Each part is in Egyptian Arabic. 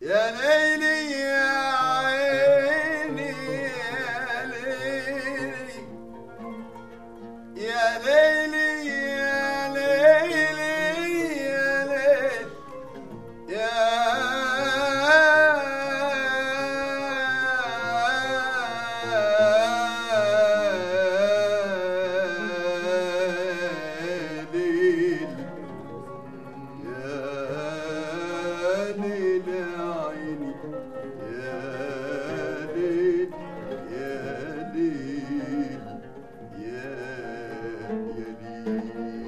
يا ليلي يا عيني يا ليلي يا ليلي يا ليلي يا ليلي يا ليل يا ليل عيني يا ليل يا ليل يا يا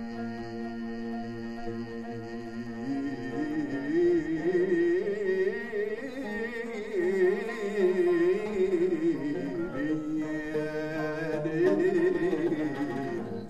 ليل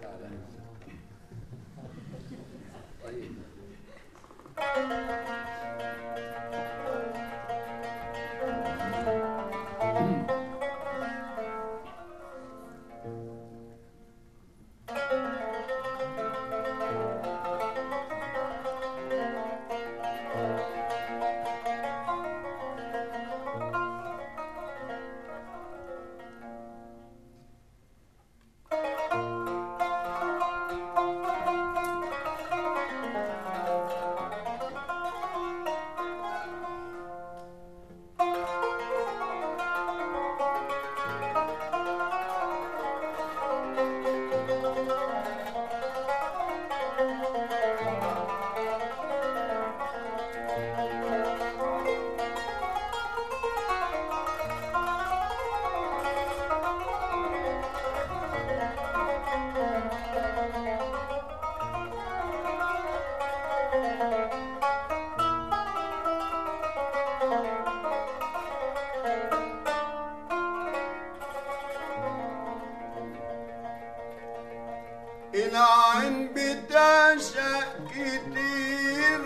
العين بتعشق كتير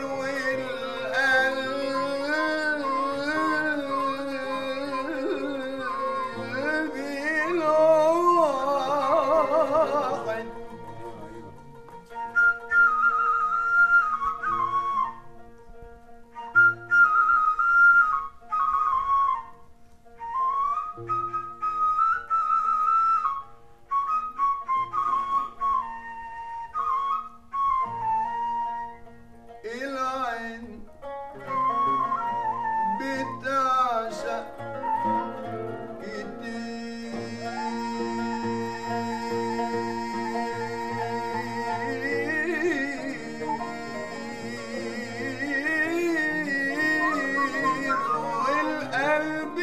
والقلب الواحد العين بتعشق كتير والقلب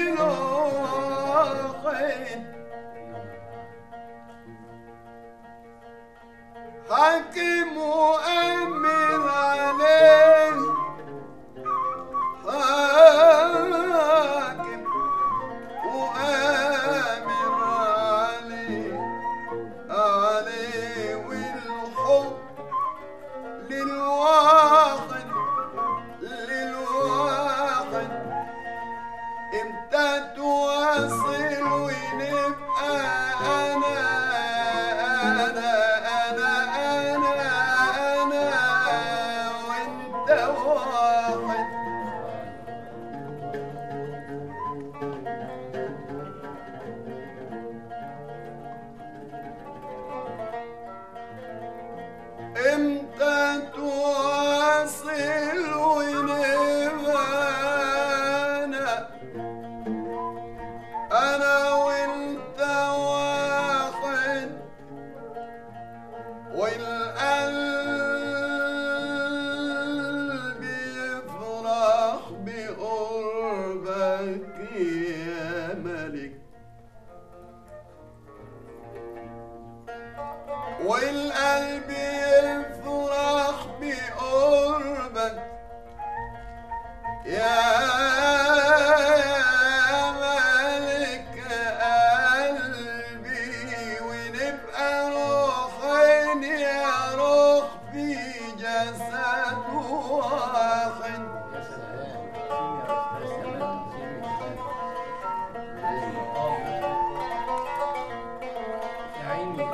الواحد حاكم وأمر عليه حاكم وأمر عليه عليه والحب للواحد للواحد امتى تواصل ونبقى انا انا انا انا انا وانت واحد امتى تواصل ونبقى انا انا وانت واحد والقلب يفرح بقربك يا ملك والقلب يفرح بقربك يا ملك قلبي ونبقى روحين يا روح في جسد واحد يا سلام يا استاذ يا عيني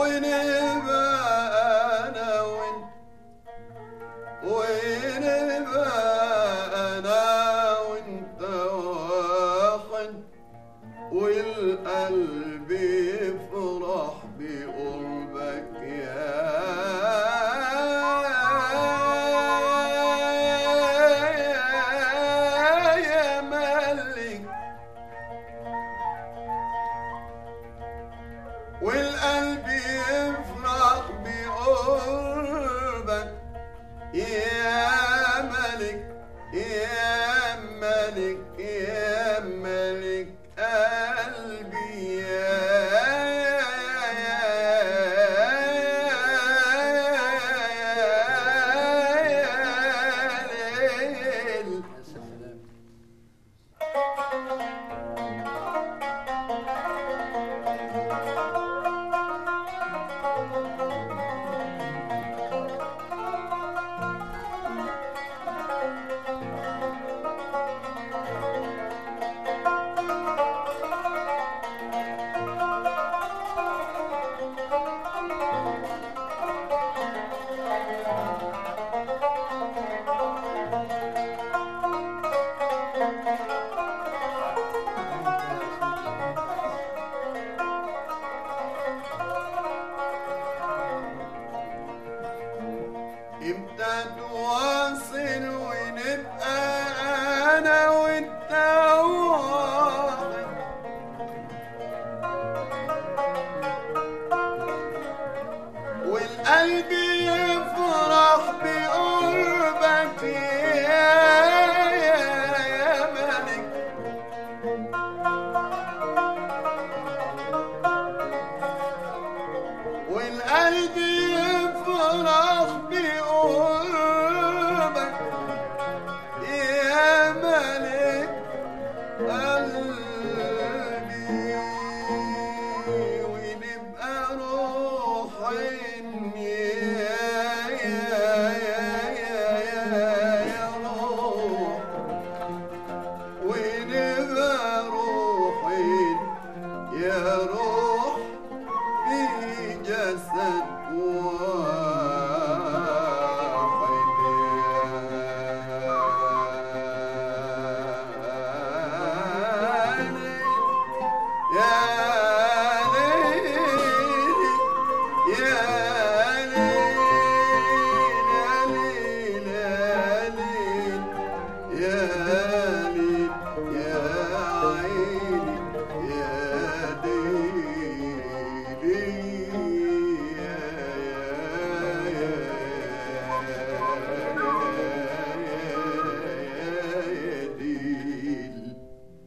ونبقى انا وانت ونبقى انا وانت واحد والقلب يفرح بقربك يا يا ملك والقلب يفرح بقربك يا ملك يا ملك يا ملك قلبي يا ليل يا سلام امتى تواصل ونبقى انا وانت واحد والقلب يفرح بقربك يا يا يا ملك والقلب يفرح بقربك يا ملك قلبي ونبقى روحين يا يا يا يا يا يا روح ونبقى روحين يا روح في جسد واحد يا ليل يا